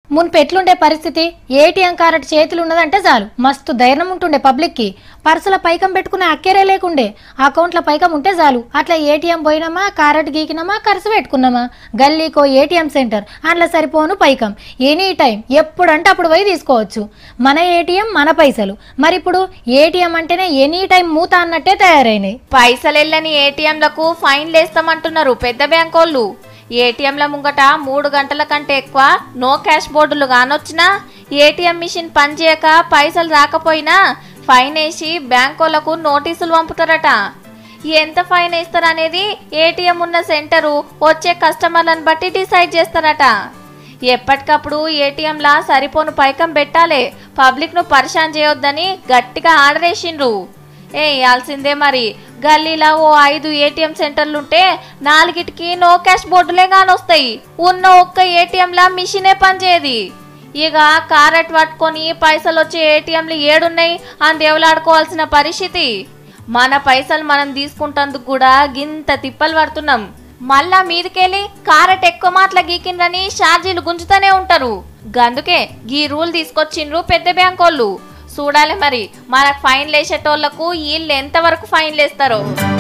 మున్పు ఎట్లుండే పరిస్థితి ATM card చేతులు ఉన్నదంటే చాలు మస్తు ధైర్యం ఉంటుండే పబ్లిక్ కి పర్సుల పైకం పెట్టుకునే అక్కేరే లేకుండే అకౌంట్ల పైకం ఉంటే చాలు అట్లా ఏటీఎం పోయినామా కారెట్ గీకినామా ఖర్చు పెట్టుకున్నామా గల్లీకో ఏటీఎం సెంటర్ అందులో సరిపోను పైకం ఎనీ టైం ఎప్పుడంటే అప్పుడు పోయి తీసుకోవచ్చు మన ఏటీఎం మన పైసలు మరి ఇప్పుడు ఏటీఎం అంటేనే ఎనీ టైం మూత అన్నట్టే తయారైనాయి పైసలెళ్ళని ఏటీఎంలకు ఫైన్లు వేస్తామంటున్నారు పెద్ద బ్యాంకోళ్ళు ఏటీఎంల ముంగట మూడు గంటల కంటే ఎక్కువ నో క్యాష్ బోర్డులు కానొచ్చినా ఏటీఎం మిషన్ పనిచేయక పైసలు రాకపోయినా ఫైన్ వేసి బ్యాంకోలకు నోటీసులు పంపుతారట ఎంత ఫైన్ వేస్తారనేది ఏటీఎం ఉన్న సెంటరు వచ్చే కస్టమర్లను బట్టి డిసైడ్ చేస్తారట ఎప్పటికప్పుడు ఏటీఎంలా సరిపోను పైకం పెట్టాలి పబ్లిక్ను పరిశాన్ చేయొద్దని గట్టిగా ఆర్డర్ వేసిండ్రు ఏ ఇయాల్సిందే మరి గల్లీలో ఓ ఐదు ఏటీఎం సెంటర్లుంటే నాలుగిటికి నో క్యాష్ బోర్డులే కానొస్తాయి ఉన్న ఒక్క ఏటీఎంలా మిషనే పనిచేయది ఇక కారెట్ పట్టుకొని పైసలు వచ్చే ఏటీఎంలు ఏడున్నాయి అని దేవులాడుకోవాల్సిన పరిస్థితి మన పైసలు మనం తీసుకుంటందుకు కూడా గింత తిప్పలు పడుతున్నాం మళ్ళా మీదకెళ్ళి కారెట్ ఎక్కువ మాటల గీకిండ్రని ఛార్జీలు గుంజుతూనే ఉంటారు గందుకే గీ రూల్ తీసుకొచ్చిండ్రు పెద్ద బ్యాంకోళ్ళు చూడాలి మరి మనకు ఫైన్లు వేసేటోళ్లకు వీళ్ళు ఎంతవరకు ఫైన్లు వేస్తారో